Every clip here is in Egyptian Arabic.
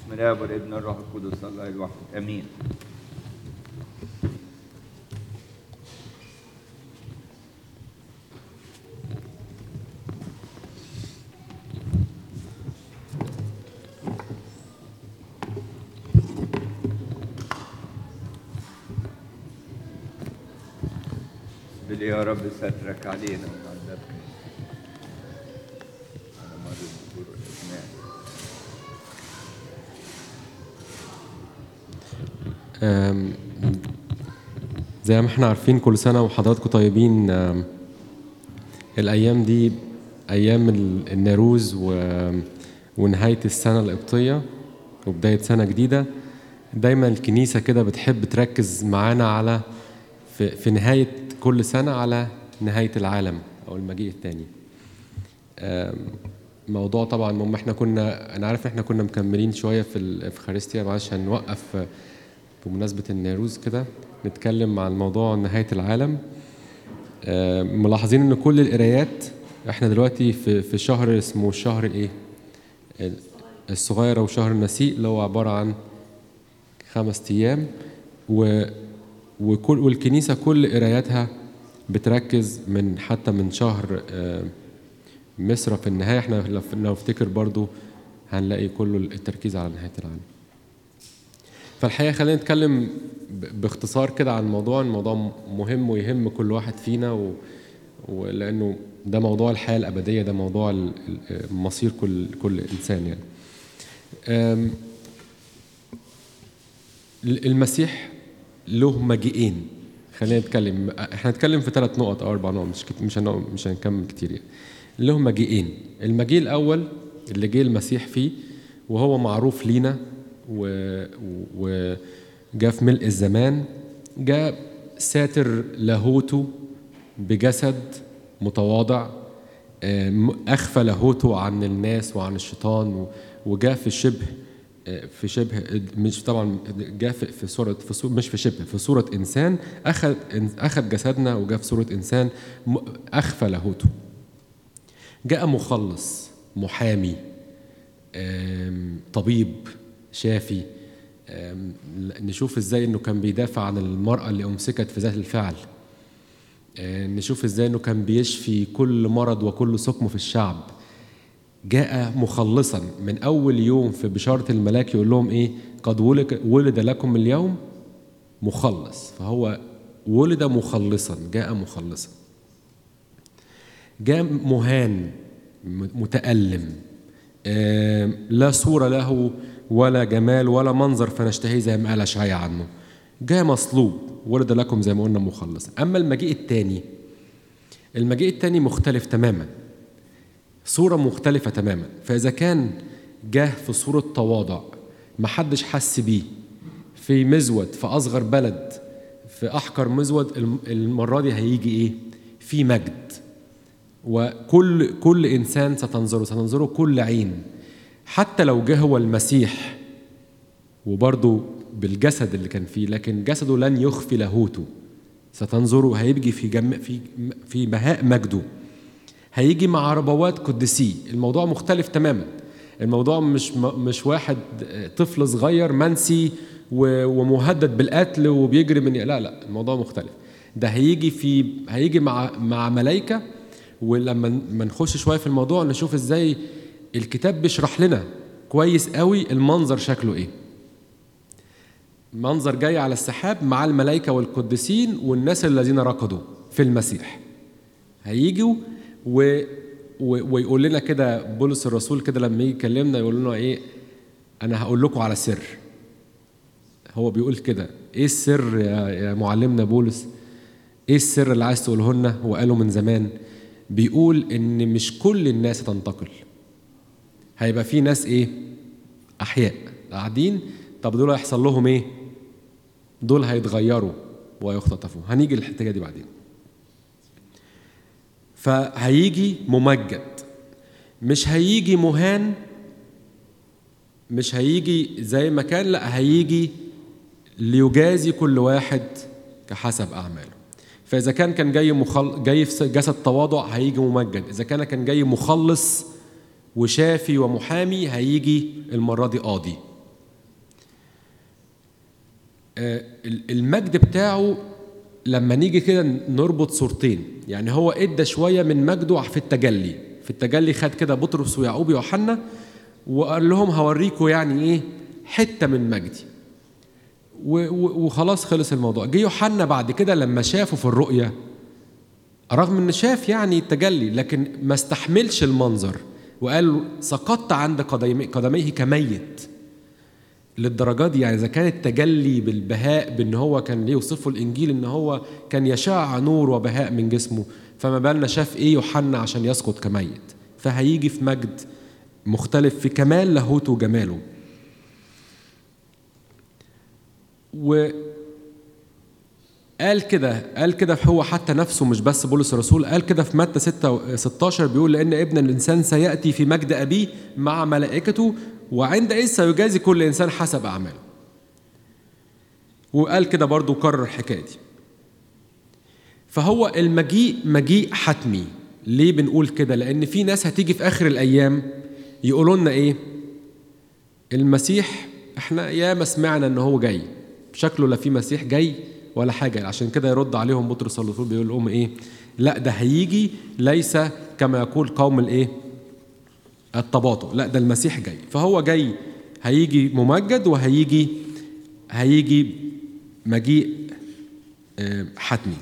بسم الله والابن والروح القدس الله الواحد امين بلي يا رب سترك علينا وعذابك على مر الظهور والازمان أم، زي ما احنا عارفين كل سنة وحضراتكم طيبين أم، الأيام دي أيام ال- الناروز و- ونهاية السنة القبطية وبداية سنة جديدة دايما الكنيسة كده بتحب تركز معانا على في, في نهاية كل سنة على نهاية العالم أو المجيء الثاني موضوع طبعا مهم احنا كنا انا عارف احنا كنا مكملين شويه في الافخارستيا معلش هنوقف بمناسبه النيروز كده نتكلم عن موضوع نهايه العالم آه، ملاحظين ان كل القرايات احنا دلوقتي في في شهر اسمه الشهر الايه ال- الصغير او شهر النسيء اللي هو عباره عن خمس ايام و وكل والكنيسه كل قراياتها بتركز من حتى من شهر آه، مصر في النهايه احنا لو لو نفتكر برضو هنلاقي كله التركيز على نهايه العالم فالحقيقه خلينا نتكلم ب- باختصار كده عن الموضوع الموضوع مهم ويهم كل واحد فينا و... ولانه ده موضوع الحياه الابديه ده موضوع ال- ال- مصير كل كل انسان يعني أم، المسيح له مجيئين خلينا نتكلم احنا هنتكلم في ثلاث نقط او اربع نقط مش كت- مش هنقعد- مش هنكمل كتير يعني له مجيئين المجيء الاول اللي جه المسيح فيه وهو معروف لينا و- و- وجاء في ملء الزمان جاء ساتر لاهوته بجسد متواضع آم، أخفى لاهوته عن الناس وعن الشيطان و- وجاء في شبه آه، في شبه مش طبعا جاء في في صورة في صورة مش في شبه في صورة إنسان أخذ أخذ جسدنا وجاء في صورة إنسان م- أخفى لاهوته جاء مخلص محامي آم، طبيب شافي آم، نشوف ازاي انه كان بيدافع عن المرأة اللي أمسكت في ذات الفعل آه، نشوف ازاي انه كان بيشفي كل مرض وكل سقم في الشعب جاء مخلصا من اول يوم في بشاره الملاك يقول لهم ايه قد ولك- ولد لكم اليوم مخلص فهو ولد مخلصا جاء مخلصا جاء مهان م- متألم آه، لا صورة له ولا جمال ولا منظر فنشتهيه زي ما قال أشعياء عنه جاء مصلوب ولد لكم زي ما قلنا مخلص أما المجيء الثاني المجيء الثاني مختلف تماما صورة مختلفة تماما فإذا كان جه في صورة تواضع محدش حس بيه في مزود في أصغر بلد في أحقر مزود الم- المرة دي هيجي إيه؟ في مجد وكل كل إنسان ستنظره ستنظره كل عين حتى لو جه هو المسيح وبرضه بالجسد اللي كان فيه لكن جسده لن يخفي لاهوته ستنظره هيجي في جم في في بهاء مجده هيجي مع ربوات قدسيه الموضوع مختلف تماما الموضوع مش مش واحد طفل صغير منسي و- ومهدد بالقتل وبيجري من لا لا الموضوع مختلف ده هيجي في هيجي مع مع ملائكه ولما ما نخش شويه في الموضوع نشوف ازاي الكتاب بيشرح لنا كويس قوي المنظر شكله ايه منظر جاي على السحاب مع الملائكه والقديسين والناس الذين ركضوا في المسيح هيجوا و... و... ويقول لنا كده بولس الرسول كده لما يجي يكلمنا يقول لنا ايه انا هقول لكم على سر هو بيقول كده ايه السر يا, يا معلمنا بولس ايه السر اللي عايز تقوله لنا هو قاله من زمان بيقول ان مش كل الناس هتنتقل هيبقى في ناس ايه احياء قاعدين طب دول هيحصل لهم ايه دول هيتغيروا ويختطفوا هنيجي للحته دي بعدين فهيجي ممجد مش هيجي مهان مش هيجي زي ما كان لا هيجي ليجازي كل واحد كحسب اعماله فاذا كان كان جاي مخل... جاي في جسد تواضع هيجي ممجد اذا كان كان جاي مخلص وشافي ومحامي هيجي المره دي قاضي آه، المجد بتاعه لما نيجي كده نربط صورتين يعني هو ادى شويه من مجده في التجلي في التجلي خد كده بطرس ويعقوب ويوحنا وقال لهم هوريكم يعني ايه حته من مجدي و- و- وخلاص خلص الموضوع جه يوحنا بعد كده لما شافه في الرؤيه رغم ان شاف يعني التجلي لكن ما استحملش المنظر وقال سقطت عند قدمي- قدميه كميت للدرجه دي يعني اذا كان التجلي بالبهاء بان هو كان ليه يوصفه الانجيل ان هو كان يشع نور وبهاء من جسمه فما بالنا شاف ايه يوحنا عشان يسقط كميت فهيجي في مجد مختلف في كمال لاهوته وجماله و قال كده قال كده هو حتى نفسه مش بس بولس الرسول قال كده في متى 6 16 بيقول لان ابن الانسان سياتي في مجد ابيه مع ملائكته وعندئذ سيجازي كل انسان حسب اعماله وقال كده برضو كرر الحكايه دي فهو المجيء مجيء حتمي ليه بنقول كده لان في ناس هتيجي في اخر الايام يقولوا لنا ايه المسيح احنا ياما سمعنا ان هو جاي شكله لا في مسيح جاي ولا حاجه عشان كده يرد عليهم بطرس الرسول بيقول لهم ايه لا ده هيجي ليس كما يقول قوم الايه التباطؤ لا ده المسيح جاي فهو جاي هيجي ممجد وهيجي هيجي مجيء آه، حتمي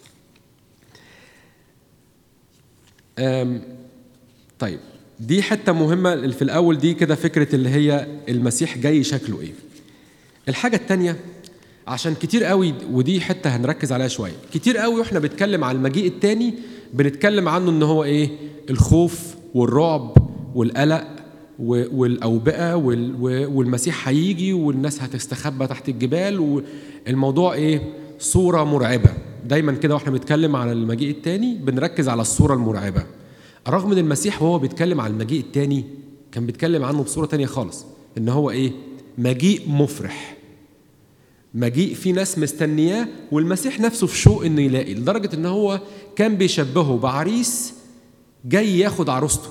آم، طيب دي حته مهمه في الاول دي كده فكره اللي هي المسيح جاي شكله ايه الحاجه الثانيه عشان كتير قوي ودي حته هنركز عليها شويه كتير قوي واحنا بنتكلم على المجيء الثاني بنتكلم عنه ان هو ايه الخوف والرعب والقلق و- والاوبئه وال- و- والمسيح هيجي والناس هتستخبى تحت الجبال والموضوع ايه صوره مرعبه دايما كده واحنا بنتكلم على المجيء الثاني بنركز على الصوره المرعبه رغم ان المسيح وهو بيتكلم عن المجيء الثاني كان بيتكلم عنه بصوره تانية خالص ان هو ايه مجيء مفرح مجيء في ناس مستنياه والمسيح نفسه في شوق انه يلاقي لدرجه ان هو كان بيشبهه بعريس جاي ياخد عروسته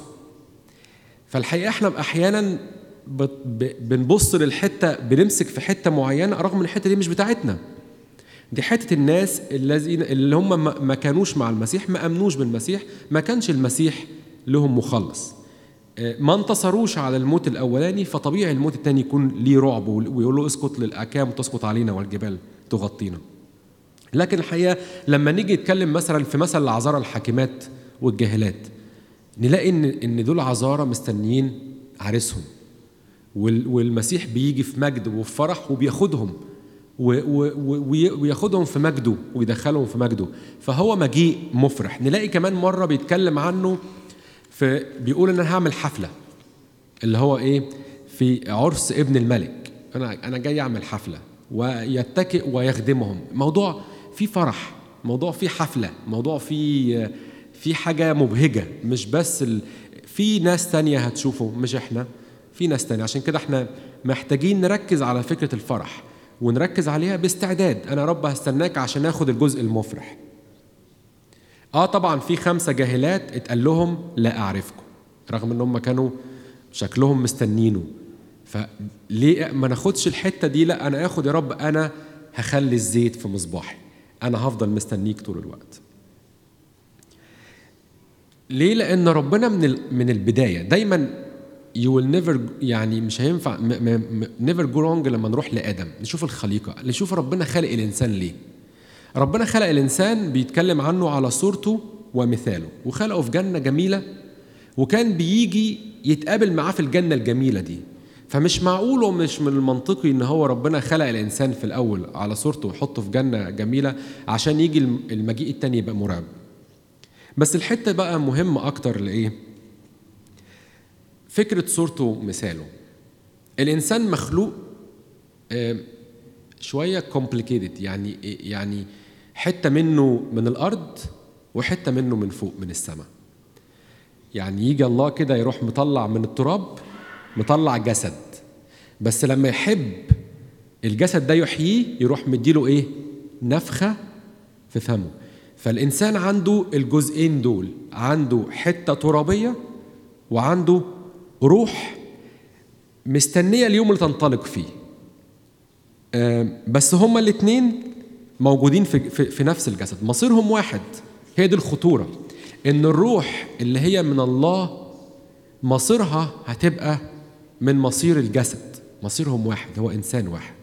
فالحقيقه احنا احيانا بت- ب- بنبص للحته بنمسك في حته معينه رغم ان الحته دي مش بتاعتنا دي حته الناس الذين اللي هم ما- ما كانوش مع المسيح ما امنوش بالمسيح ما كانش المسيح لهم مخلص آه، ما انتصروش على الموت الاولاني فطبيعي الموت الثاني يكون ليه رعب ويقول له اسقط للاكام تسقط علينا والجبال تغطينا لكن الحقيقه لما نيجي نتكلم مثلا في مثل العذارى الحاكمات والجاهلات نلاقي ان ان دول عذارى مستنيين عريسهم وال- والمسيح بيجي في مجد وفي فرح وبياخدهم و- و- و- وي- وياخدهم في مجده ويدخلهم في مجده فهو مجيء مفرح نلاقي كمان مره بيتكلم عنه في بيقول ان انا هعمل حفله اللي هو ايه في عرس ابن الملك انا انا جاي اعمل حفله ويتكئ ويخدمهم موضوع فيه فرح موضوع فيه حفله موضوع فيه في حاجه مبهجه مش بس ال... في ناس تانية هتشوفه مش احنا في ناس تانية عشان كده احنا محتاجين نركز على فكره الفرح ونركز عليها باستعداد انا يا رب هستناك عشان اخد الجزء المفرح اه طبعا في خمسه جاهلات اتقال لهم لا اعرفكم رغم ان هم كانوا شكلهم مستنينه فليه ما ناخدش الحته دي لا انا اخد يا رب انا هخلي الزيت في مصباحي انا هفضل مستنيك طول الوقت ليه لان ربنا من ال- من البدايه دايما you will never يعني مش هينفع م- م- م- never go wrong لما نروح لادم نشوف الخليقه نشوف ربنا خلق الانسان ليه ربنا خلق الانسان بيتكلم عنه على صورته ومثاله وخلقه في جنه جميله وكان بيجي يتقابل معاه في الجنه الجميله دي فمش معقول ومش من المنطقي ان هو ربنا خلق الانسان في الاول على صورته ويحطه في جنه جميله عشان يجي الم- المجيء التاني يبقى مرعب بس الحته بقى مهمه اكتر لايه فكره صورته ومثاله الانسان مخلوق آه، شويه complicated يعني يعني حته منه من الارض وحته منه من فوق من السماء يعني يجي الله كده يروح مطلع من التراب مطلع جسد بس لما يحب الجسد ده يحييه يروح مديله ايه نفخه في فمه فالانسان عنده الجزئين دول عنده حته ترابيه وعنده روح مستنيه اليوم اللي تنطلق فيه آه، بس هما الاثنين موجودين في, في, في نفس الجسد مصيرهم واحد هي دي الخطورة إن الروح اللي هي من الله مصيرها هتبقى من مصير الجسد مصيرهم واحد هو إنسان واحد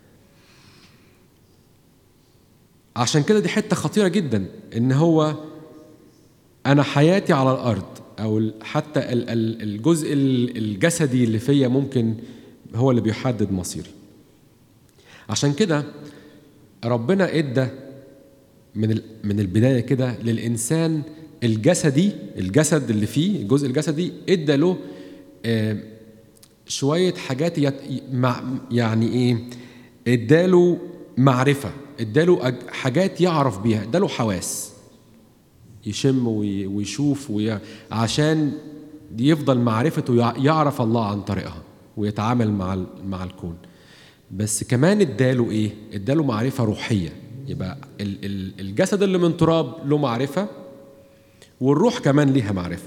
عشان كده دي حتة خطيرة جدا إن هو أنا حياتي على الأرض أو ال- حتى ال- ال- الجزء ال- الجسدي اللي فيا ممكن هو اللي بيحدد مصيري عشان كده ربنا ادى من ال- من البدايه كده للانسان الجسدي الجسد اللي فيه الجزء الجسدي ادى له آه، شويه حاجات يت- مع يعني ايه اداله معرفه اداله أج- حاجات يعرف بيها اداله حواس يشم وي- ويشوف وي... عشان يفضل معرفته يع- يعرف الله عن طريقها ويتعامل مع ال- مع الكون بس كمان اداله ايه اداله معرفه روحيه يبقى ال- ال- الجسد اللي من تراب له معرفه والروح كمان ليها معرفه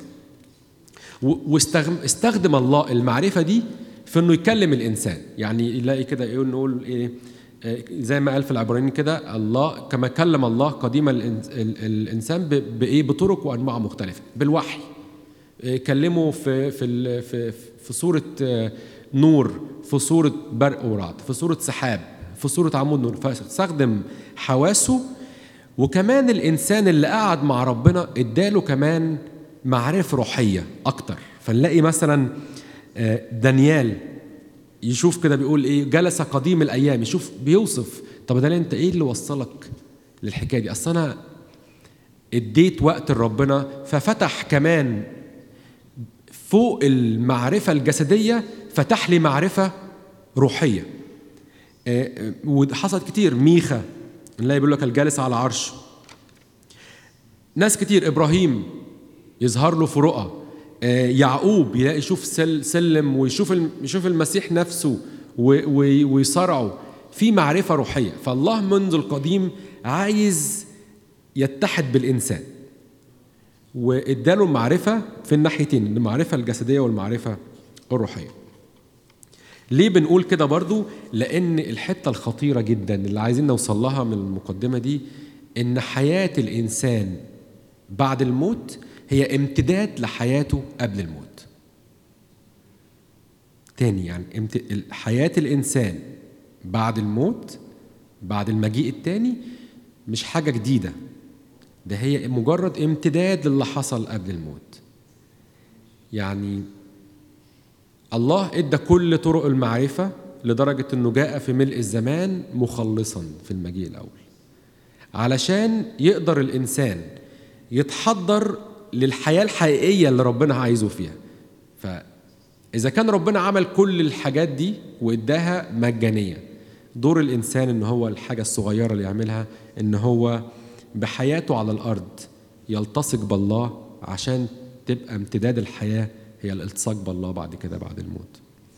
واستخدم الله المعرفه دي في انه يكلم الانسان يعني يلاقي كده يقول نقول ايه آه، زي ما قال في العبرانيين كده الله كما كلم الله قديم الإنس- ال- الانسان ب- بايه بطرق وانواع مختلفه بالوحي آه، كلمه في في ال- في في صوره آه، نور في صوره برق ورعد في صوره سحاب في صوره عمود نور فاستخدم حواسه وكمان الانسان اللي قعد مع ربنا اداله كمان معرفه روحيه اكتر فنلاقي مثلا آه، دانيال يشوف كده بيقول ايه جلس قديم الايام يشوف بيوصف طب ده انت ايه اللي وصلك للحكايه دي اصل انا اديت وقت لربنا ففتح كمان فوق المعرفه الجسديه فتح لي معرفه روحيه آه، آه، وحصلت كتير ميخا نلاقي بيقول لك الجالس على عرش ناس كتير ابراهيم يظهر له في رؤى آه، يعقوب يلاقي يشوف سل سلم ويشوف الم- يشوف المسيح نفسه و- و- ويصارعه في معرفه روحيه فالله منذ القديم عايز يتحد بالانسان واداله المعرفه في الناحيتين المعرفه الجسديه والمعرفه الروحيه ليه بنقول كده برضو لان الحته الخطيره جدا اللي عايزين نوصل لها من المقدمه دي ان حياه الانسان بعد الموت هي امتداد لحياته قبل الموت تاني يعني امت... حياه الانسان بعد الموت بعد المجيء التاني مش حاجه جديده ده هي مجرد امتداد للي حصل قبل الموت يعني الله ادى كل طرق المعرفة لدرجة انه جاء في ملء الزمان مخلصا في المجيء الاول علشان يقدر الانسان يتحضر للحياة الحقيقية اللي ربنا عايزه فيها فإذا كان ربنا عمل كل الحاجات دي وإداها مجانية دور الإنسان إن هو الحاجة الصغيرة اللي يعملها إن هو بحياته على الأرض يلتصق بالله عشان تبقى امتداد الحياة هي الالتصاق بالله بعد كده بعد الموت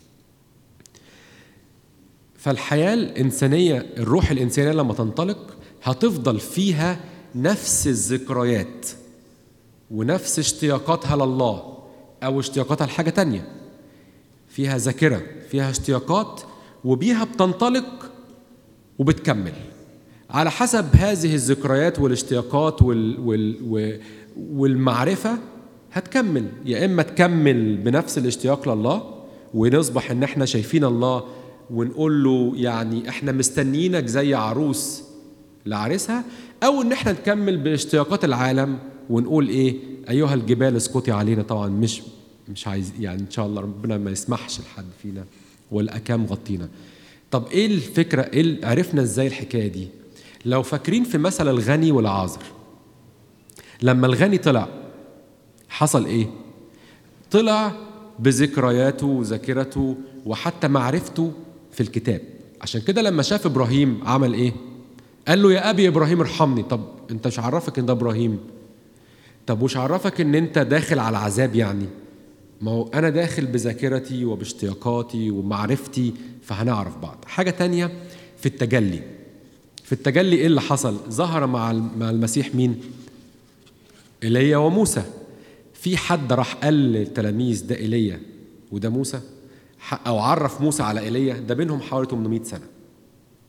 فالحياة الإنسانية الروح الإنسانية لما تنطلق هتفضل فيها نفس الذكريات ونفس اشتياقاتها لله أو اشتياقاتها لحاجة تانية فيها ذاكرة فيها اشتياقات وبيها بتنطلق وبتكمل على حسب هذه الذكريات والاشتياقات وال وال والمعرفة هتكمل يا إما تكمل بنفس الاشتياق لله ونصبح إن إحنا شايفين الله ونقول له يعني إحنا مستنيينك زي عروس لعريسها أو إن إحنا نكمل باشتياقات العالم ونقول إيه أيها الجبال اسقطي علينا طبعا مش مش عايز يعني إن شاء الله ربنا ما يسمحش لحد فينا والأكام غطينا طب إيه الفكرة إيه عرفنا إزاي الحكاية دي لو فاكرين في مثل الغني والعازر لما الغني طلع حصل ايه طلع بذكرياته وذاكرته وحتى معرفته في الكتاب عشان كده لما شاف ابراهيم عمل ايه قال له يا ابي ابراهيم ارحمني طب انت مش عرفك ان ده ابراهيم طب وش عرفك ان انت داخل على العذاب يعني ما هو انا داخل بذاكرتي وباشتياقاتي ومعرفتي فهنعرف بعض حاجه تانية في التجلي في التجلي ايه اللي حصل ظهر مع مع المسيح مين ايليا وموسى في حد راح قال للتلاميذ ده ايليا وده موسى او عرف موسى على ايليا ده بينهم حوالي 800 سنه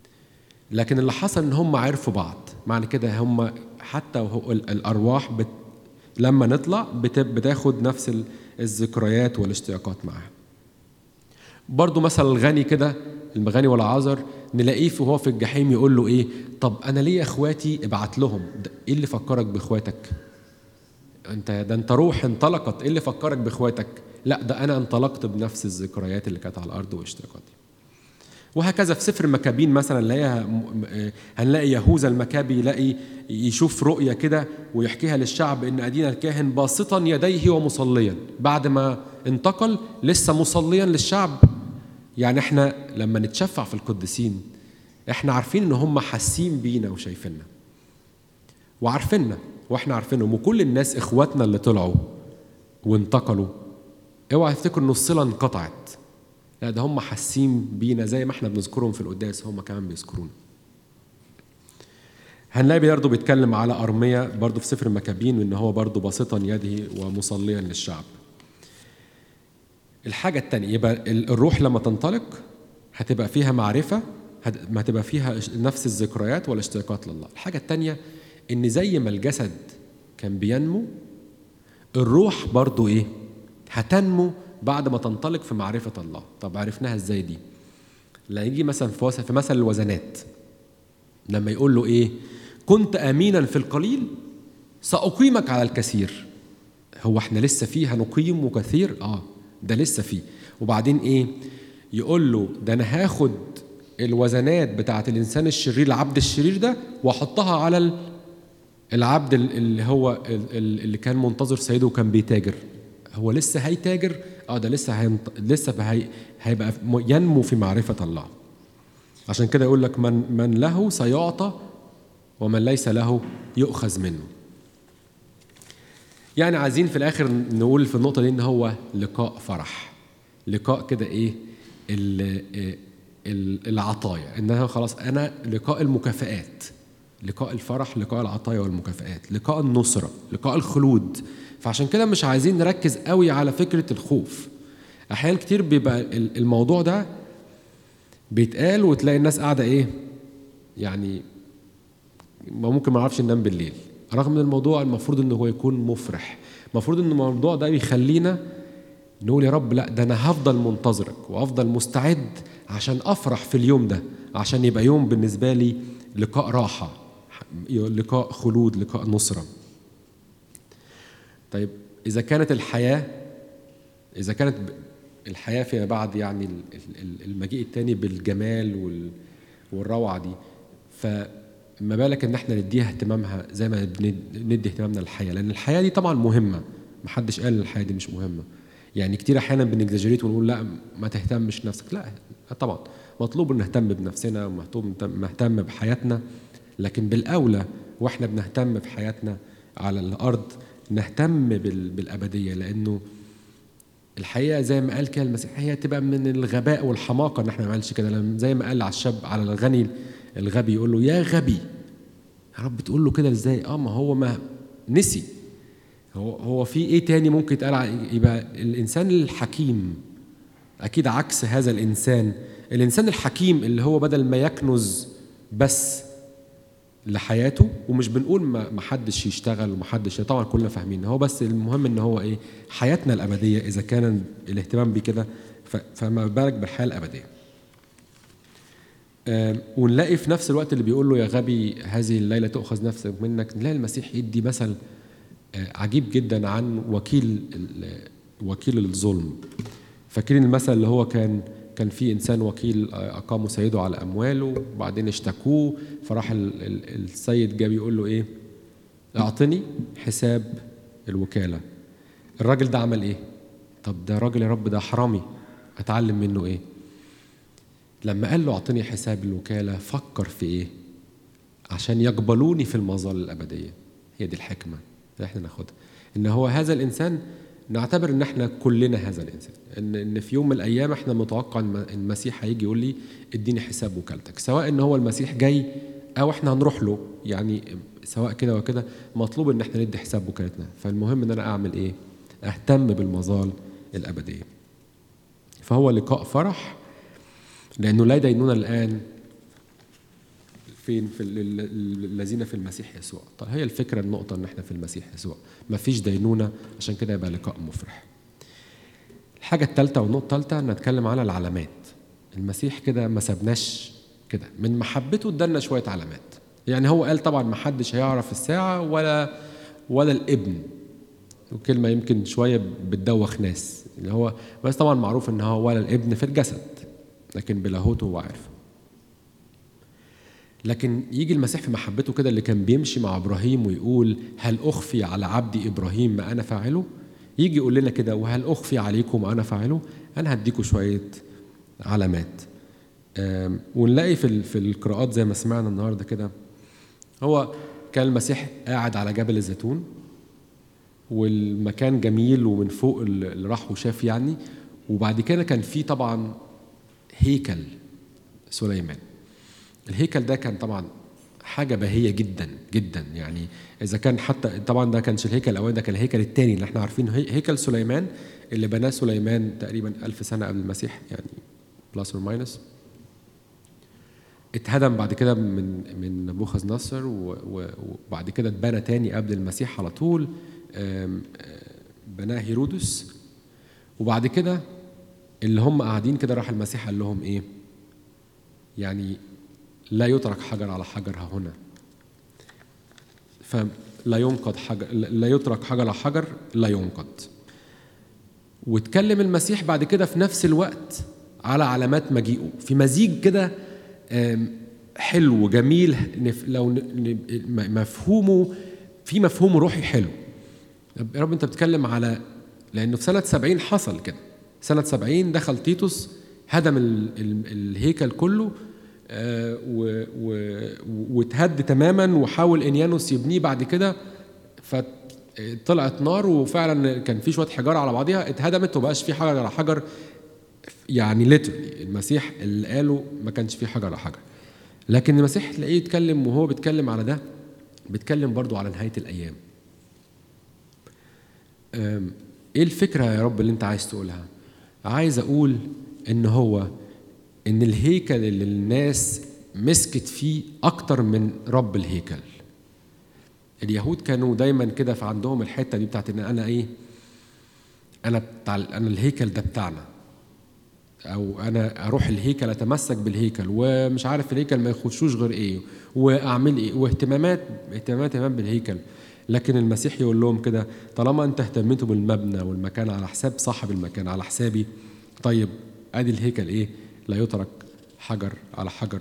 لكن اللي حصل ان هم عرفوا بعض معنى كده هم حتى وهو ال- الارواح بت لما نطلع بت- بتاخد نفس ال- الذكريات والاشتياقات معاها برضو مثلا الغني كده الغني والعازر نلاقيه في- وهو في الجحيم يقول له ايه طب انا ليه اخواتي ابعت لهم ده ايه اللي فكرك باخواتك انت ده انت روح انطلقت ايه اللي فكرك باخواتك لا ده انا انطلقت بنفس الذكريات اللي كانت على الارض واشتياقاتي وهكذا في سفر مكابين مثلا نلاقيها م- م- هنلاقي يهوذا المكابي يلاقي يشوف رؤيه كده ويحكيها للشعب ان ادينا الكاهن باسطا يديه ومصليا بعد ما انتقل لسه مصليا للشعب يعني احنا لما نتشفع في القديسين احنا عارفين ان هم حاسين بينا وشايفيننا وعارفيننا واحنا عارفينهم وكل الناس اخواتنا اللي طلعوا وانتقلوا اوعى تفتكروا ان الصله انقطعت لا ده هم حاسين بينا زي ما احنا بنذكرهم في القداس هم كمان بيذكرونا هنلاقي برضه بيتكلم على أرمية برضه في سفر مكابين وإن هو برضه باسطا يده ومصليا للشعب الحاجة التانية يبقى ال- الروح لما تنطلق هتبقى فيها معرفة هت- ما هتبقى فيها اش- نفس الذكريات والاشتياقات لله الحاجة التانية إن زي ما الجسد كان بينمو الروح برضو ايه هتنمو بعد ما تنطلق في معرفة الله طب عرفناها ازاي دي لا يجي مثلا في وس- في مثل الوزنات لما يقول له ايه كنت امينا في القليل ساقيمك على الكثير هو احنا لسه فيه هنقيم وكثير اه ده لسه فيه وبعدين ايه يقول له ده انا هاخد الوزنات بتاعت الانسان الشرير العبد الشرير ده واحطها على ال- العبد ال- اللي هو ال- ال- اللي كان منتظر سيده وكان بيتاجر هو لسه هيتاجر اه ده لسه هينط... لسه هي... هيبقى م- ينمو في معرفة الله عشان كده يقول لك من من له سيعطى ومن ليس له يؤخذ منه يعني عايزين في الاخر نقول في النقطه دي ان هو لقاء فرح لقاء كده ايه ال- ال- العطايا انها خلاص انا لقاء المكافآت لقاء الفرح لقاء العطايا والمكافآت لقاء النصرة لقاء الخلود فعشان كده مش عايزين نركز قوي على فكرة الخوف أحيانا كتير بيبقى ال- الموضوع ده بيتقال وتلاقي الناس قاعدة إيه يعني ما ممكن ما نعرفش ننام بالليل رغم ان الموضوع المفروض ان هو يكون مفرح المفروض ان الموضوع ده بيخلينا نقول يا رب لا ده انا هفضل منتظرك وافضل مستعد عشان افرح في اليوم ده عشان يبقى يوم بالنسبه لي لقاء راحه لقاء خلود لقاء نصره طيب اذا كانت الحياه اذا كانت ب- الحياه فيما بعد يعني ال- ال- ال- المجيء التاني بالجمال وال- والروعه دي فما بالك ان احنا نديها اهتمامها زي ما بند- ندي اهتمامنا للحياه لان الحياه دي طبعا مهمه محدش قال ان الحياه دي مش مهمه يعني كتير احيانا بنجزجريت ونقول لا ما تهتمش نفسك لا طبعا مطلوب ان نهتم بنفسنا ومهتم نهتم بحياتنا لكن بالاولى واحنا بنهتم بحياتنا على الارض نهتم بال- بالابديه لانه الحقيقه زي ما قال كده المسيح هي تبقى من الغباء والحماقه ان احنا ما نعملش كده لما زي ما قال على الشاب على الغني الغبي يقول له يا غبي يا رب تقول له كده ازاي اه ما هو ما نسي هو هو في ايه تاني ممكن يتقال ع- يبقى الانسان الحكيم اكيد عكس هذا الانسان الانسان الحكيم اللي هو بدل ما يكنز بس لحياته ومش بنقول ما ما حدش يشتغل وما حدش طبعا كلنا فاهمين هو بس المهم ان هو ايه حياتنا الابديه اذا كان الاهتمام بكده ف- فما بالك بالحياه الابديه آم، ونلاقي في نفس الوقت اللي بيقول له يا غبي هذه الليله تؤخذ نفسك منك نلاقي المسيح يدي مثل آه، عجيب جدا عن وكيل ال- وكيل الظلم فاكرين المثل اللي هو كان كان في انسان وكيل آه، اقاموا سيده على امواله وبعدين اشتكوه فراح ال- ال- السيد جاب يقول له ايه اعطني حساب الوكاله الراجل ده عمل ايه طب ده راجل يا رب ده حرامي اتعلم منه ايه لما قال له اعطني حساب الوكاله فكر في ايه عشان يقبلوني في المظال الابديه هي دي الحكمه اللي احنا ناخدها ان هو هذا الانسان نعتبر ان احنا كلنا هذا الانسان ان ان في يوم من الايام احنا متوقع ان إن المسيح هيجي يقول لي اديني حساب وكالتك سواء ان هو المسيح جاي او احنا هنروح له يعني سواء كده وكده مطلوب ان احنا ندي حساب وكالتنا فالمهم ان انا اعمل ايه اهتم بالمظال الابديه فهو لقاء فرح لانه لا دينونه الان فين في ال- ال- ال- الذين في المسيح يسوع طيب هي الفكره النقطه ان احنا في المسيح يسوع مفيش دينونه عشان كده يبقى لقاء مفرح الحاجه الثالثه والنقطه الثالثه نتكلم على العلامات المسيح كده ما سابناش كده من محبته ادالنا شويه علامات يعني هو قال طبعا ما حدش هيعرف الساعه ولا ولا الابن وكلمه يمكن شويه بتدوخ ناس اللي هو بس طبعا معروف ان هو ولا الابن في الجسد لكن بلاهوته هو عارف لكن يجي المسيح في محبته كده اللي كان بيمشي مع ابراهيم ويقول هل اخفي على عبدي ابراهيم ما انا فاعله يجي يقول لنا كده وهل اخفي عليكم ما انا فاعله انا هديكم شويه علامات آم، ونلاقي في ال- في القراءات زي ما سمعنا النهارده كده هو كان المسيح قاعد على جبل الزيتون والمكان جميل ومن فوق ال- اللي راح وشاف يعني وبعد كده كان في طبعا هيكل سليمان الهيكل ده كان طبعا حاجة باهية جدا جدا يعني إذا كان حتى طبعا ده كانش الهيكل الأولاني ده كان الهيكل الثاني اللي احنا عارفينه هي- هيكل سليمان اللي بناه سليمان تقريبا ألف سنة قبل المسيح يعني بلس اور ماينس اتهدم بعد كده من من نبوخذ نصر و- و- وبعد كده اتبنى تاني قبل المسيح على طول آم، آه، بناه هيرودس وبعد كده اللي هم قاعدين كده راح المسيح قال لهم ايه يعني لا يترك حجر على حجر ها هنا فلا ينقض حجر لا يترك حجر على حجر لا ينقض واتكلم المسيح بعد كده في نفس الوقت على علامات مجيئه في مزيج كده آم، حلو جميل نف- لو ن- ن- م- مفهومه في مفهوم روحي حلو يا رب انت بتتكلم على لانه في سنه 70 حصل كده سنه 70 دخل تيتوس هدم ال ال الهيكل كله آه، و- و- واتهد تماما وحاول انيانوس يبنيه بعد كده فطلعت نار وفعلا كان في شويه حجاره على بعضها اتهدمت ومبقاش في حجر على حجر يعني ليترلي المسيح اللي قاله ما كانش في حجر على حجر لكن المسيح تلاقيه يتكلم وهو بيتكلم على ده بيتكلم برضو على نهايه الايام أم، ايه الفكره يا رب اللي انت عايز تقولها عايز اقول ان هو ان الهيكل اللي الناس مسكت فيه اكتر من رب الهيكل اليهود كانوا دايما كده في عندهم الحته دي بتاعت ان انا ايه انا بتاع انا الهيكل ده بتاعنا او انا اروح الهيكل اتمسك بالهيكل ومش عارف الهيكل ما يخشوش غير ايه واعمل ايه واهتمامات اهتمامات اهتمام بالهيكل لكن المسيح يقول لهم كده طالما انت اهتميتوا بالمبنى والمكان على حساب صاحب المكان على حسابي طيب ادي الهيكل ايه لا يترك حجر على حجر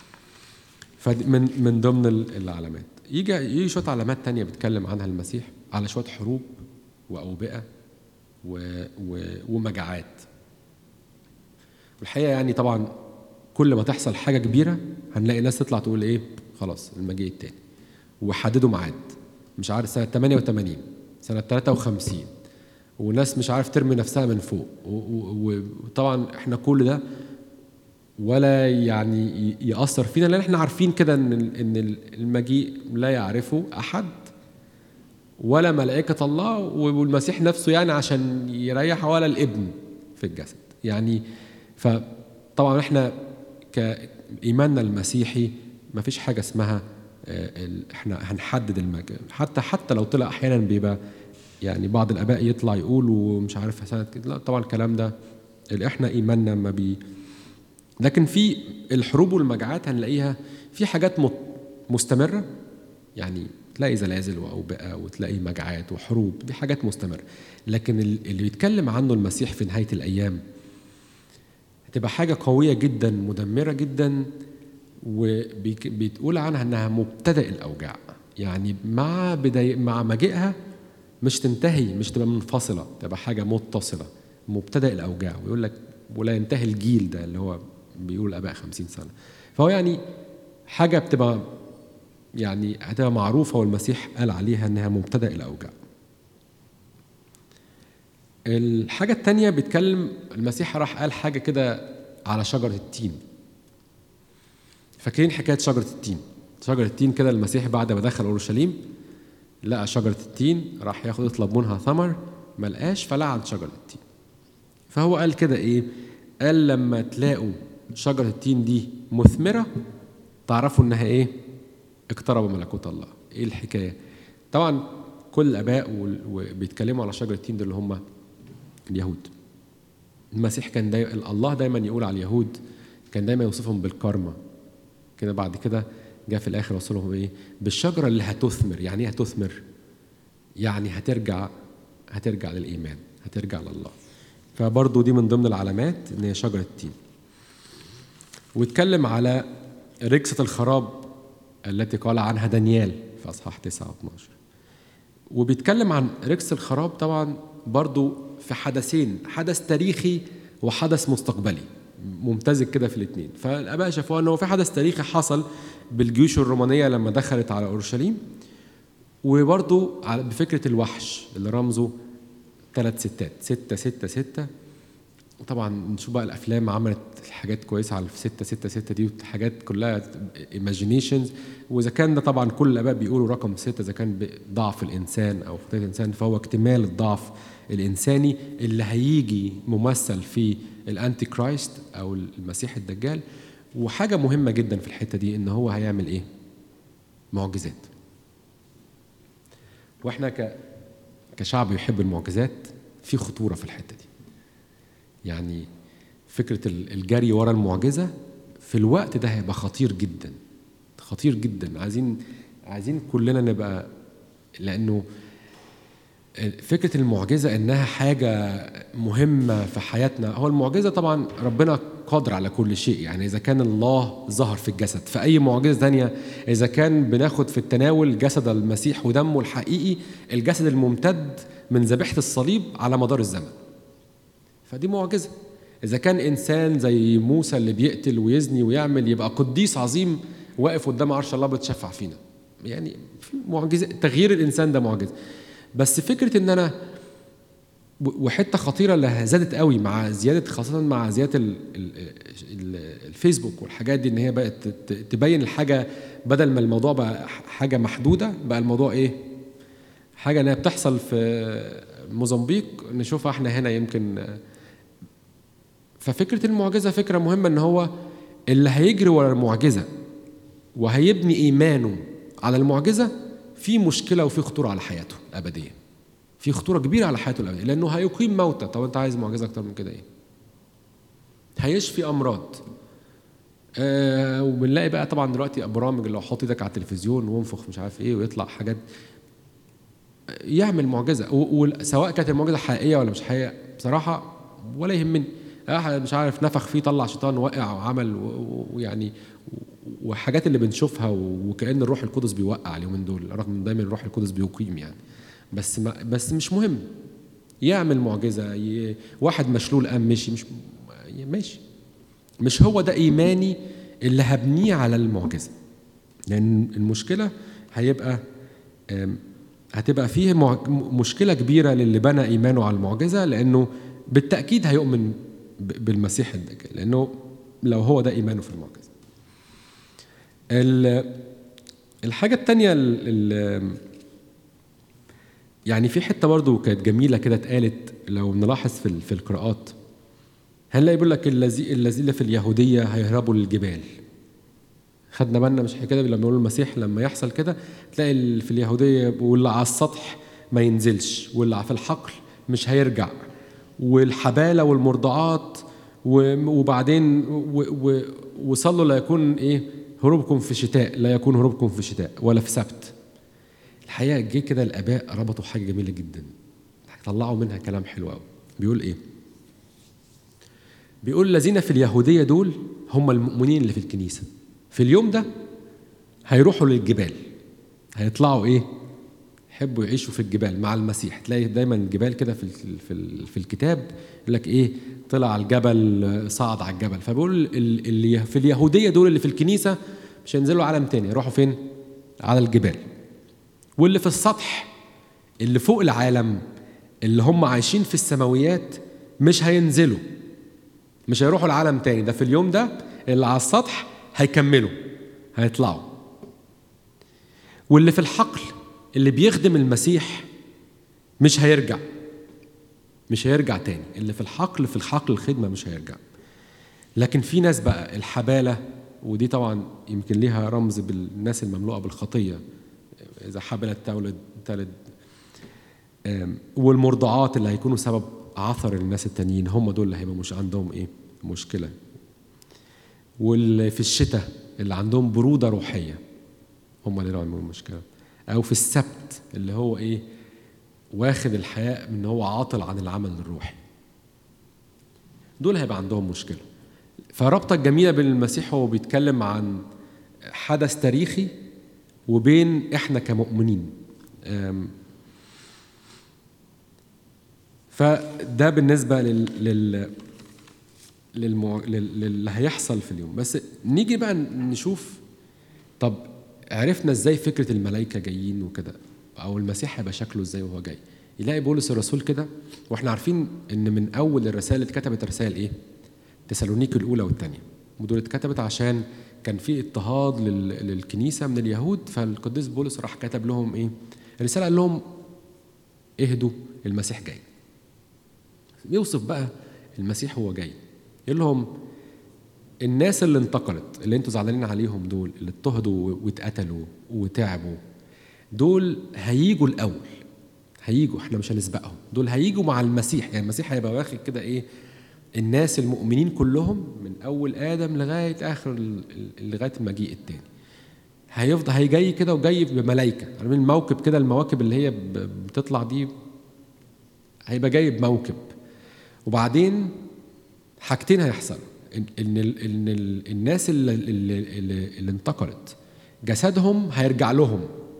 فمن من ضمن ال- العلامات يجي يجي شويه علامات تانية بيتكلم عنها المسيح على شويه حروب واوبئه و و ومجاعات الحقيقه يعني طبعا كل ما تحصل حاجه كبيره هنلاقي ناس تطلع تقول ايه خلاص المجيء التاني وحددوا ميعاد مش عارف سنه 88 سنه 53 وناس مش عارف ترمي نفسها من فوق و- و- وطبعا احنا كل ده ولا يعني ي- يأثر فينا لان احنا عارفين كده ان ال- ان ال- المجيء لا يعرفه احد ولا ملائكة الله والمسيح نفسه يعني عشان يريح ولا الابن في الجسد يعني فطبعا احنا كإيماننا المسيحي ما فيش حاجة اسمها آه، ال- احنا هنحدد المجال حتى حتى لو طلع احيانا بيبقى يعني بعض الاباء يطلع يقول ومش عارف سنه كده لا طبعا الكلام ده اللي احنا ايماننا ما بي لكن في الحروب والمجاعات هنلاقيها في حاجات مت- مستمره يعني تلاقي زلازل واوبئه وتلاقي مجاعات وحروب دي حاجات مستمره لكن ال- اللي بيتكلم عنه المسيح في نهايه الايام هتبقى حاجه قويه جدا مدمره جدا وبتقول عنها انها مبتدا الاوجاع يعني مع بداية مع مجيئها مش تنتهي مش تبقى منفصله تبقى حاجه متصله مبتدا الاوجاع ويقول لك ولا ينتهي الجيل ده اللي هو بيقول اباء خمسين سنه فهو يعني حاجه بتبقى يعني هتبقى معروفه والمسيح قال عليها انها مبتدا الاوجاع الحاجة التانية بيتكلم المسيح راح قال حاجة كده على شجرة التين فاكرين حكاية شجرة التين شجرة التين كده المسيح بعد ما دخل أورشليم لقى شجرة التين راح ياخد يطلب منها ثمر ما لقاش فلعن شجرة التين فهو قال كده إيه قال لما تلاقوا شجرة التين دي مثمرة تعرفوا انها ايه اقترب ملكوت الله ايه الحكايه طبعا كل الاباء وال- وبيتكلموا على شجره التين دول اللي هم اليهود المسيح كان داي... الله دايما يقول على اليهود كان دايما يوصفهم بالكارما كده بعد كده جاء في الاخر وصلهم ايه بالشجره اللي هتثمر يعني ايه هتثمر يعني هترجع هترجع للايمان هترجع لله فبرضه دي من ضمن العلامات ان هي شجره التين واتكلم على ركسة الخراب التي قال عنها دانيال في أصحاح 9 و 12 وبيتكلم عن ركس الخراب طبعا برضو في حدثين حدث تاريخي وحدث مستقبلي ممتزج كده في الاثنين فالاباء شافوها انه في حدث تاريخي حصل بالجيوش الرومانيه لما دخلت على اورشليم وبرضو على- بفكره الوحش اللي رمزه ثلاث ستات ستة ستة ستة وطبعا نشوف بقى الافلام عملت حاجات كويسه على 6 6 6 دي حاجات كلها ايماجينيشنز واذا كان ده طبعا كل الاباء بيقولوا رقم 6 اذا كان ضعف الانسان او خطيه الانسان فهو اكتمال الضعف الانساني اللي هيجي ممثل في الانتي كرايست او المسيح الدجال وحاجه مهمه جدا في الحته دي ان هو هيعمل ايه؟ معجزات واحنا ك كشعب يحب المعجزات في خطوره في الحته دي يعني فكرة ال- الجري ورا المعجزة في الوقت ده هيبقى خطير جدا خطير جدا عايزين عايزين كلنا نبقى لأنه فكرة المعجزة إنها حاجة مهمة في حياتنا هو المعجزة طبعا ربنا قادر على كل شيء يعني إذا كان الله ظهر في الجسد في أي معجزة تانية إذا كان بناخد في التناول جسد المسيح ودمه الحقيقي الجسد الممتد من ذبيحة الصليب على مدار الزمن فدي معجزة إذا كان إنسان زي موسى اللي بيقتل ويزني ويعمل يبقى قديس عظيم واقف قدام عرش الله بتشفع فينا يعني في معجزة تغيير الإنسان ده معجزة بس فكرة إن أنا و- وحته خطيره اللي زادت قوي مع زياده خاصه مع زياده ال ال ال الفيسبوك والحاجات دي ان هي بقت ت- تبين الحاجه بدل ما الموضوع بقى حاجه محدوده بقى الموضوع ايه؟ حاجه انها بتحصل في موزمبيق نشوفها احنا هنا يمكن ففكره المعجزه فكره مهمه ان هو اللي هيجري ورا المعجزه وهيبني ايمانه على المعجزه في مشكله وفي خطوره على حياته الابديه في خطوره كبيره على حياته الابديه لانه هيقيم موتى طب انت عايز معجزه اكتر من كده ايه هيشفي امراض آه وبنلاقي بقى طبعا دلوقتي برامج اللي هو حط ايدك على التلفزيون وانفخ مش عارف ايه ويطلع حاجات يعمل معجزه و- وسواء كانت المعجزه حقيقيه ولا مش حقيقيه بصراحه ولا يهمني احد مش عارف نفخ فيه طلع شيطان وقع وعمل و- و- ويعني وحاجات اللي بنشوفها وكأن الروح القدس بيوقع اليومين دول رغم ان دايما الروح القدس بيقيم يعني بس ما بس مش مهم يعمل معجزه ي... واحد مشلول قام مشي مش ماشي مش هو ده ايماني اللي هبنيه على المعجزه لان المشكله هيبقى آم، هتبقى فيه مع... م- مشكله كبيره للي بنى ايمانه على المعجزه لانه بالتاكيد هيؤمن ب- بالمسيح الدجال لانه لو هو ده ايمانه في المعجزه ال- الحاجه الثانيه يعني في حته برضو كانت جميله كده اتقالت لو نلاحظ في ال- في القراءات هنلاقي بيقول لك الذي الذين في اليهوديه هيهربوا للجبال خدنا بالنا مش كده لما يقول المسيح لما يحصل كده تلاقي ال- في اليهوديه واللي على السطح ما ينزلش واللي في الحقل مش هيرجع والحباله والمرضعات و- وبعدين و- و- وصلوا لا يكون ايه هروبكم في شتاء لا يكون هروبكم في شتاء ولا في سبت الحقيقه جه كده الاباء ربطوا حاجه جميله جدا طلعوا منها كلام حلو قوي بيقول ايه بيقول الذين في اليهوديه دول هم المؤمنين اللي في الكنيسه في اليوم ده هيروحوا للجبال هيطلعوا ايه يحبوا يعيشوا في الجبال مع المسيح تلاقي دايما الجبال كده في ال- في ال- في الكتاب يقول لك ايه طلع على الجبل صعد على الجبل فبيقول ال- اللي في اليهوديه دول اللي في الكنيسه مش هينزلوا عالم تاني يروحوا فين على الجبال واللي في السطح اللي فوق العالم اللي هم عايشين في السماويات مش هينزلوا مش هيروحوا العالم تاني ده في اليوم ده اللي على السطح هيكملوا هيطلعوا واللي في الحقل اللي بيخدم المسيح مش هيرجع مش هيرجع تاني اللي في الحقل في الحقل الخدمة مش هيرجع لكن في ناس بقى الحبالة ودي طبعا يمكن ليها رمز بالناس المملوءه بالخطيه اذا حبلت تولد تلد آم، والمرضعات اللي هيكونوا سبب عثر الناس التانيين هم دول اللي هيبقى مش عندهم ايه مشكله واللي في الشتاء اللي عندهم بروده روحيه هم اللي عندهم مشكله او في السبت اللي هو ايه واخد الحياه ان هو عاطل عن العمل الروحي دول هيبقى عندهم مشكله فرابطه الجميله بين المسيح هو بيتكلم عن حدث تاريخي وبين احنا كمؤمنين أم، فده بالنسبه لل, لل... للمو... لل... للي هيحصل في اليوم بس نيجي بقى نشوف طب عرفنا ازاي فكره الملائكه جايين وكده او المسيح هيبقى شكله ازاي وهو جاي يلاقي بولس الرسول كده واحنا عارفين ان من اول الرسائل اللي اتكتبت رسائل ايه تسالونيك الاولى والثانيه ودول اتكتبت عشان كان في اضطهاد لل... للكنيسه من اليهود فالقديس بولس راح كتب لهم ايه الرساله قال لهم اهدوا المسيح جاي بيوصف بقى المسيح هو جاي يقول لهم الناس اللي انتقلت اللي انتوا زعلانين عليهم دول اللي اضطهدوا واتقتلوا وتعبوا دول هيجوا الاول هيجوا احنا مش هنسبقهم دول هيجوا مع المسيح يعني المسيح هيبقى واخد كده ايه الناس المؤمنين كلهم من اول ادم لغايه اخر ال- ال- لغايه المجيء التاني هيفضل هيجي كده وجاي بملائكه عارفين الموكب كده المواكب اللي هي ب- بتطلع دي هيبقى جاي بموكب وبعدين حاجتين هيحصلوا ان ان, ال- إن ال- الناس اللي, اللي, اللي, اللي انتقلت جسدهم هيرجع لهم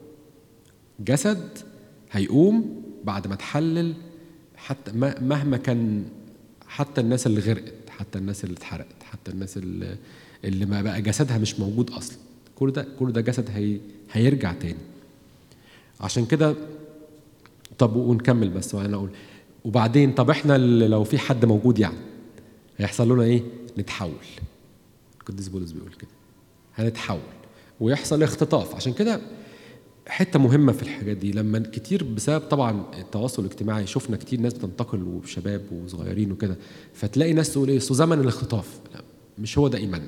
جسد هيقوم بعد ما تحلل حتى ما- مهما كان حتى الناس اللي غرقت حتى الناس اللي اتحرقت حتى الناس اللي, اللي ما بقى جسدها مش موجود اصلا كل ده كل ده جسد هي هيرجع تاني عشان كده طب ونكمل بس وانا اقول وبعدين طب احنا اللي لو في حد موجود يعني هيحصل لنا ايه؟ نتحول القديس بولس بيقول كده هنتحول ويحصل اختطاف عشان كده حته مهمه في الحاجات دي لما كتير بسبب طبعا التواصل الاجتماعي شفنا كتير ناس بتنتقل وشباب وصغيرين وكده فتلاقي ناس تقول ايه "أصل زمن الاختطاف لا مش هو ده ايماننا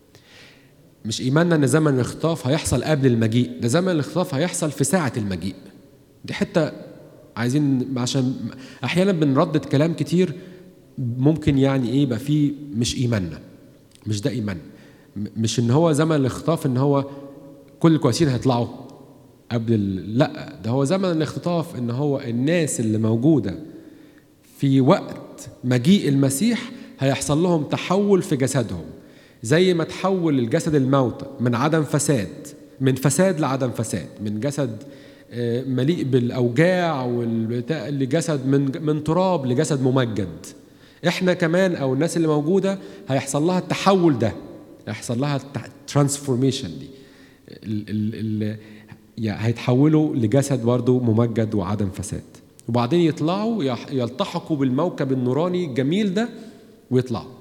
مش ايماننا ان زمن الاختطاف هيحصل قبل المجيء ده زمن الاختطاف هيحصل في ساعه المجيء دي حته عايزين عشان احيانا بنردد كلام كتير ممكن يعني ايه يبقى فيه مش ايماننا مش ده ايماننا م- مش ان هو زمن الاختطاف ان هو كل الكويسين هيطلعوا قبل ال... لا ده هو زمن الاختطاف ان هو الناس اللي موجوده في وقت مجيء المسيح هيحصل لهم تحول في جسدهم زي ما تحول الجسد الموتى من عدم فساد من فساد لعدم فساد من جسد آه، مليء بالاوجاع والبتاع لجسد من من تراب لجسد ممجد احنا كمان او الناس اللي موجوده هيحصل لها التحول ده هيحصل لها الترانسفورميشن دي ال ال ال يعني هيتحولوا لجسد برضه ممجد وعدم فساد وبعدين يطلعوا يح- يلتحقوا بالموكب النوراني الجميل ده ويطلعوا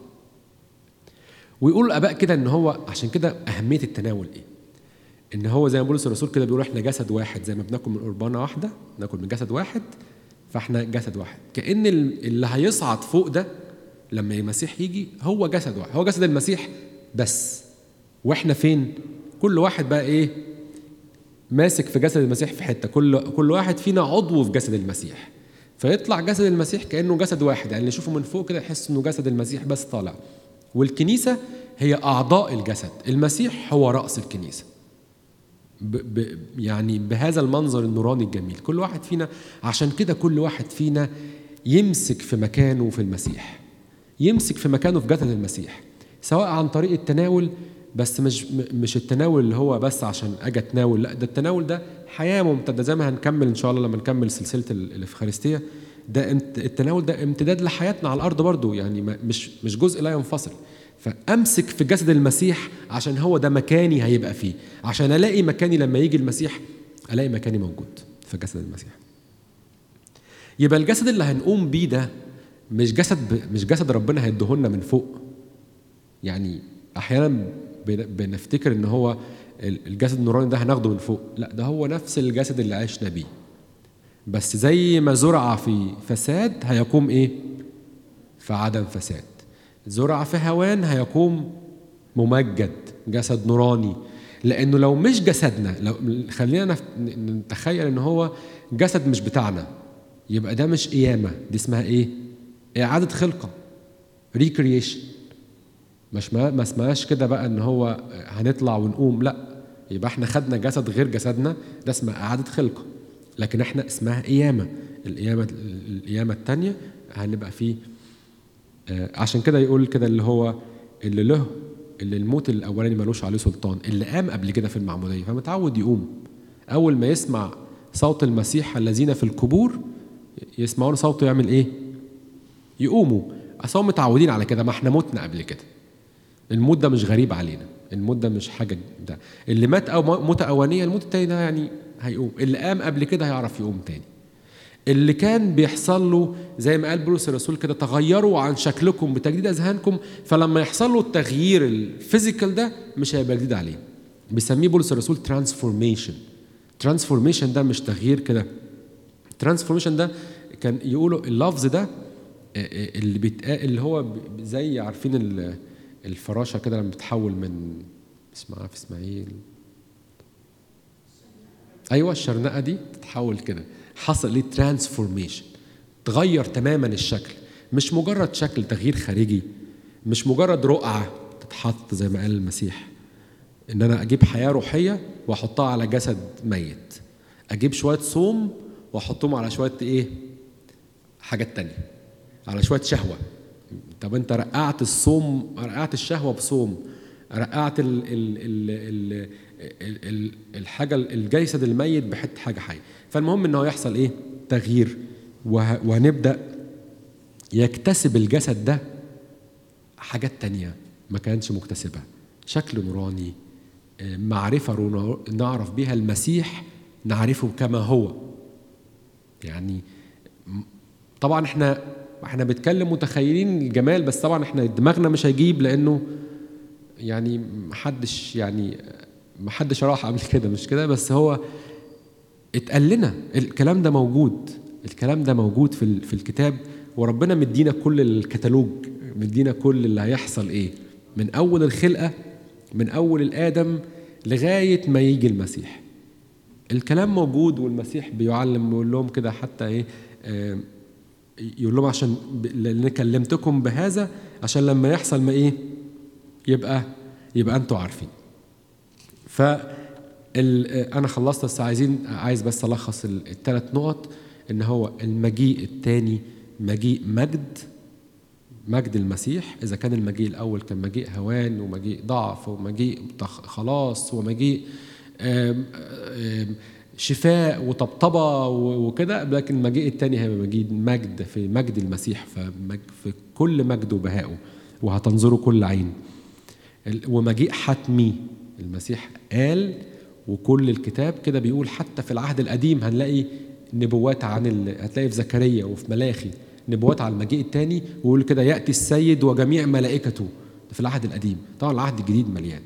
ويقول الاباء كده ان هو عشان كده اهميه التناول ايه ان هو زي ما بولس الرسول كده بيقول احنا جسد واحد زي ما بناكل من قربانه واحده ناكل من جسد واحد فاحنا جسد واحد كان ال- اللي هيصعد فوق ده لما المسيح يجي هو جسد واحد هو جسد المسيح بس واحنا فين كل واحد بقى ايه ماسك في جسد المسيح في حته كل كل واحد فينا عضو في جسد المسيح فيطلع جسد المسيح كانه جسد واحد يعني اللي يشوفه من فوق كده يحس انه جسد المسيح بس طالع والكنيسه هي اعضاء الجسد المسيح هو راس الكنيسه ب ب يعني بهذا المنظر النوراني الجميل كل واحد فينا عشان كده كل واحد فينا يمسك في مكانه في المسيح يمسك في مكانه في جسد المسيح سواء عن طريق التناول بس مش م- مش التناول اللي هو بس عشان اجي اتناول لا ده التناول ده حياه ممتده زي ما هنكمل ان شاء الله لما نكمل سلسله ال- الافخارستيه ده امت- التناول ده امتداد لحياتنا على الارض برضو يعني ما- مش مش جزء لا ينفصل فامسك في جسد المسيح عشان هو ده مكاني هيبقى فيه عشان الاقي مكاني لما يجي المسيح الاقي مكاني موجود في جسد المسيح يبقى الجسد اللي هنقوم بيه ده مش جسد ب... مش جسد ربنا هيديهولنا من فوق يعني احيانا بن- بنفتكر ان هو ال- الجسد النوراني ده هناخده من فوق لا ده هو نفس الجسد اللي عشنا بيه بس زي ما زرع في فساد هيقوم ايه في عدم فساد زرع في هوان هيقوم ممجد جسد نوراني لانه لو مش جسدنا لو خلينا نف- نتخيل ان هو جسد مش بتاعنا يبقى ده مش قيامه دي اسمها ايه اعاده خلقه ريكرييشن مش ما ما اسمهاش كده بقى ان هو هنطلع ونقوم لا يبقى احنا خدنا جسد غير جسدنا ده اسمها اعاده خلقه لكن احنا اسمها قيامه القيامه القيامه الثانيه هنبقى فيه آه، عشان كده يقول كده اللي هو اللي له اللي الموت الاولاني ملوش عليه سلطان اللي قام قبل كده في المعموديه فمتعود يقوم اول ما يسمع صوت المسيح الذين في القبور يسمعون صوته يعمل ايه يقوموا اصل هم متعودين على كده ما احنا متنا قبل كده الموت ده مش غريب علينا الموت ده مش حاجه ده اللي مات او موت اولانيه الموت التاني ده يعني هيقوم اللي قام قبل كده هيعرف يقوم تاني اللي كان بيحصل له زي ما قال بولس الرسول كده تغيروا عن شكلكم بتجديد اذهانكم فلما يحصل له التغيير الفيزيكال ده مش هيبقى جديد عليه بيسميه بولس الرسول ترانسفورميشن ترانسفورميشن ده مش تغيير كده ترانسفورميشن ده كان يقولوا اللفظ ده آه، آه، اللي بيتقال اللي هو ب- زي عارفين ال- الفراشه كده لما بتتحول من اسمها في اسماعيل ايوه الشرنقه دي تتحول كده حصل ليه ترانسفورميشن تغير تماما الشكل مش مجرد شكل تغيير خارجي مش مجرد رقعه تتحط زي ما قال المسيح ان انا اجيب حياه روحيه واحطها على جسد ميت اجيب شويه صوم واحطهم على شويه ايه حاجات تانية على شويه شهوه طب انت رقعت الصوم رقعت الشهوه بصوم رقعت ال ال ال ال ال ال الحاجه الجسد الميت بحته حاجه حيه فالمهم ان هو يحصل ايه تغيير وه- وهنبدا يكتسب الجسد ده حاجات تانية ما كانش مكتسبها شكل نوراني آه، معرفة رو- نعرف بيها المسيح نعرفه كما هو يعني م- طبعا احنا احنا بنتكلم متخيلين الجمال بس طبعا احنا دماغنا مش هيجيب لانه يعني محدش يعني محدش راح قبل كده مش كده بس هو اتقال لنا الكلام ده موجود الكلام ده موجود في ال- في الكتاب وربنا مدينا كل الكتالوج مدينا كل اللي هيحصل ايه من اول الخلقه من اول الادم لغايه ما يجي المسيح الكلام موجود والمسيح بيعلم بيقول لهم كده حتى ايه آه، يقول لهم عشان ب- لان كلمتكم بهذا عشان لما يحصل ما ايه يبقى يبقى انتوا عارفين ف ال- انا خلصت بس عايزين عايز بس الخص الثلاث نقط ان هو المجيء الثاني مجيء مجد مجد المسيح اذا كان المجيء الاول كان مجيء هوان ومجيء ضعف ومجيء تخ- خلاص ومجيء آم، آم، شفاء وطبطبه و- وكده لكن المجيء الثاني هيبقى مجيء مجد في مجد المسيح فمج- في كل مجده وبهائه وهتنظروا كل عين ال- ومجيء حتمي المسيح قال وكل الكتاب كده بيقول حتى في العهد القديم هنلاقي نبوات عن ال... هتلاقي في زكريا وفي ملاخي نبوات على المجيء الثاني ويقول كده ياتي السيد وجميع ملائكته ده في العهد القديم طبعا العهد الجديد مليان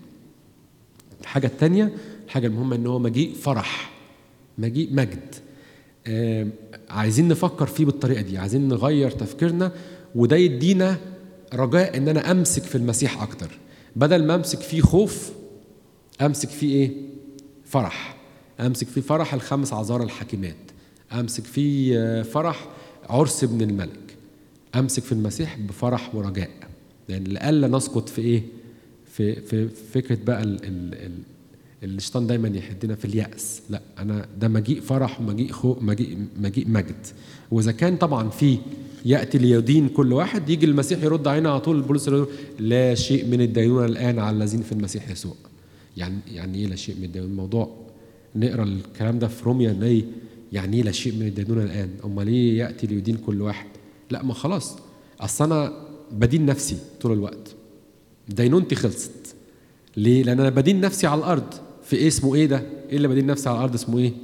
الحاجه الثانيه الحاجه المهمه ان هو مجيء فرح مجيء مجد آه عايزين نفكر فيه بالطريقه دي عايزين نغير تفكيرنا وده يدينا رجاء ان انا امسك في المسيح اكتر بدل ما امسك فيه خوف امسك فيه ايه فرح امسك فيه فرح الخمس عذار الحكيمات امسك فيه آه، فرح عرس ابن الملك امسك في المسيح بفرح ورجاء لان لئلا نسقط في ايه في في فكره بقى ال ال ال الشيطان دايما يحدنا في اليأس لا انا ده مجيء فرح ومجيء خو مجيء مجيء مجد واذا كان طبعا في ياتي ليدين كل واحد يجي المسيح يرد علينا على طول بولس يقول لا شيء من الدينونه الان على الذين في المسيح يسوع يعني يعني ايه لا شيء من الدينونه الموضوع نقرا الكلام ده في روميا نلاقي يعني ايه لا شيء من الدينونه الان امال ليه ياتي ليدين كل واحد لا ما خلاص اصل انا بدين نفسي طول الوقت دينونتي خلصت ليه؟ لأن أنا بدين نفسي على الأرض في إيه اسمه إيه ده؟ إيه اللي بدين نفسي على الأرض اسمه إيه؟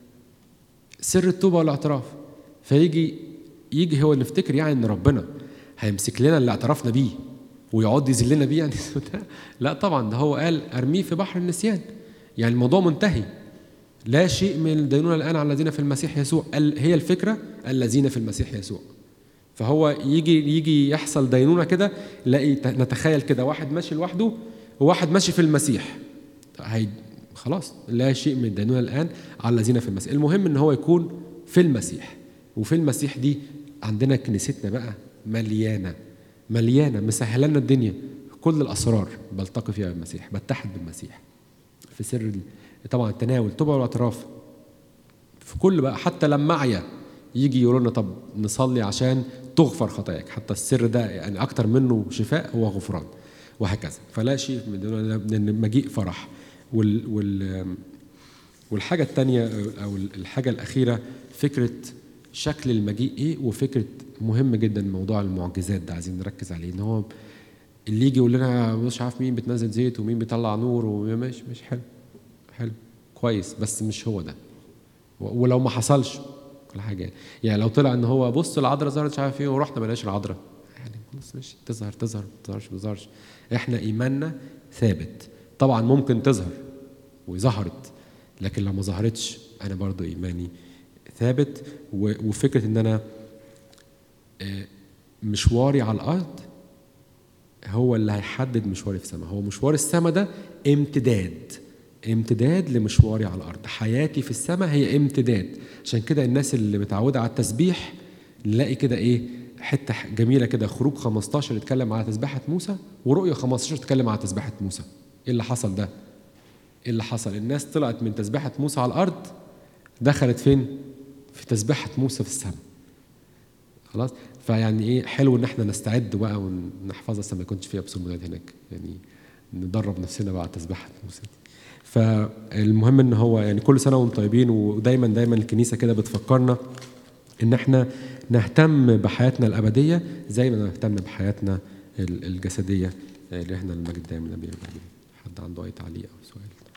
سر التوبة والاعتراف فيجي يجي هو نفتكر يعني إن ربنا هيمسك لنا اللي اعترفنا بيه ويقعد يذلنا بيه يعني لا طبعا ده هو قال أرميه في بحر النسيان يعني الموضوع منتهي لا شيء من الدينونة الآن على الذين في المسيح يسوع قال هي الفكرة الذين في المسيح يسوع فهو يجي يجي يحصل دينونه كده نلاقي نتخيل كده واحد ماشي لوحده وواحد ماشي في المسيح هي خلاص لا شيء من الدينونة الآن على الذين في المسيح المهم إن هو يكون في المسيح وفي المسيح دي عندنا كنيستنا بقى مليانة مليانة مسهلة لنا الدنيا كل الأسرار بلتقي فيها بالمسيح بتحد بالمسيح في سر ال- طبعا التناول توبة والاعتراف في كل بقى حتى لما أعيا يجي يقولوا لنا طب نصلي عشان تغفر خطاياك حتى السر ده يعني أكتر منه شفاء هو غفران وهكذا فلا شيء من دون ان مجيء فرح وال وال والحاجة الثانية أو الحاجة الأخيرة فكرة شكل المجيء إيه وفكرة مهم جدا موضوع المعجزات ده عايزين نركز عليه إن هو اللي يجي يقول لنا مش عارف مين بتنزل زيت ومين بيطلع نور ومش مش حلو حلو كويس بس مش هو ده و- ولو ما حصلش كل حاجه يعني لو طلع ان هو بص العذراء ظهرت مش عارف ايه ورحنا ما لقيناش العذراء يعني خلاص ماشي تظهر تظهر ما تظهرش ما تظهرش احنا ايماننا ثابت طبعا ممكن تظهر وظهرت لكن لو ما ظهرتش انا برضو ايماني ثابت و- وفكره ان انا آه، مشواري على الارض هو اللي هيحدد مشواري في السماء هو مشوار السماء ده امتداد امتداد لمشواري على الارض حياتي في السماء هي امتداد عشان كده الناس اللي متعوده على التسبيح نلاقي كده ايه حته جميله كده خروج 15 يتكلم على تسبيحه موسى ورؤيه 15 تتكلم على تسبيحه موسى ايه اللي حصل ده ايه اللي حصل الناس طلعت من تسبيحه موسى على الارض دخلت فين في تسبيحه موسى في السماء خلاص فيعني ايه حلو ان احنا نستعد بقى ونحفظها بس ما يكونش فيها بصمودات هناك يعني ندرب نفسنا بقى على تسبيحه موسى دي فالمهم ان هو يعني كل سنه وانتم طيبين ودايما دايما الكنيسه كده بتفكرنا ان احنا نهتم بحياتنا الابديه زي ما نهتم بحياتنا ال- الجسديه اللي احنا المجد دايما نبي حد عنده اي تعليق او سؤال